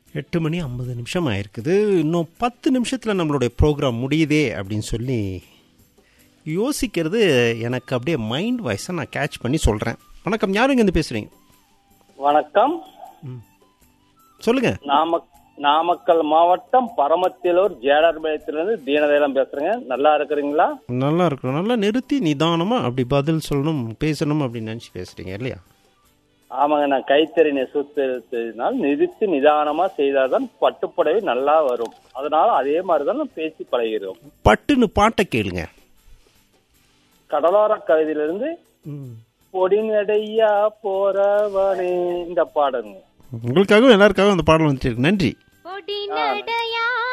எட்டு மணி ஐம்பது நிமிஷம் ஆயிருக்குது இன்னும் பத்து நிமிஷத்தில் நம்மளுடைய ப்ரோக்ராம் முடியுதே அப்படின்னு சொல்லி யோசிக்கிறது எனக்கு அப்படியே மைண்ட் வாய்ஸை நான் கேட்ச் பண்ணி சொல்கிறேன் வணக்கம் யாரும் இங்கேருந்து பேசுகிறீங்க வணக்கம் சொல்லுங்கள் நாம நாமக்கல் மாவட்டம் பரமத்திலூர் ஜேடர்பாளையத்திலிருந்து தீனதேலம் பேசுறேங்க நல்லா இருக்கிறீங்களா நல்லா இருக்கணும் நல்லா நிறுத்தி நிதானமாக அப்படி பதில் சொல்லணும் பேசணும் அப்படின்னு நினச்சி பேசுகிறீங்க இல்லையா ஆமாங்க நான் கைத்தறி நெசுத்தினால் நிறுத்தி நிதானமா செய்தால்தான் பட்டுப்புடவை நல்லா வரும் அதனால அதே மாதிரிதான் நம்ம பேசி பழகிறோம் பட்டுன்னு பாட்டை கேளுங்க கடலோர கவிதையிலிருந்து ம். பொடிநடையா போறவனே இந்த பாடலுங்க உங்களுக்காகவும் எல்லாருக்காகவும் அந்த பாடல் வந்துட்டு இருக்கு நன்றி பொடி நடையா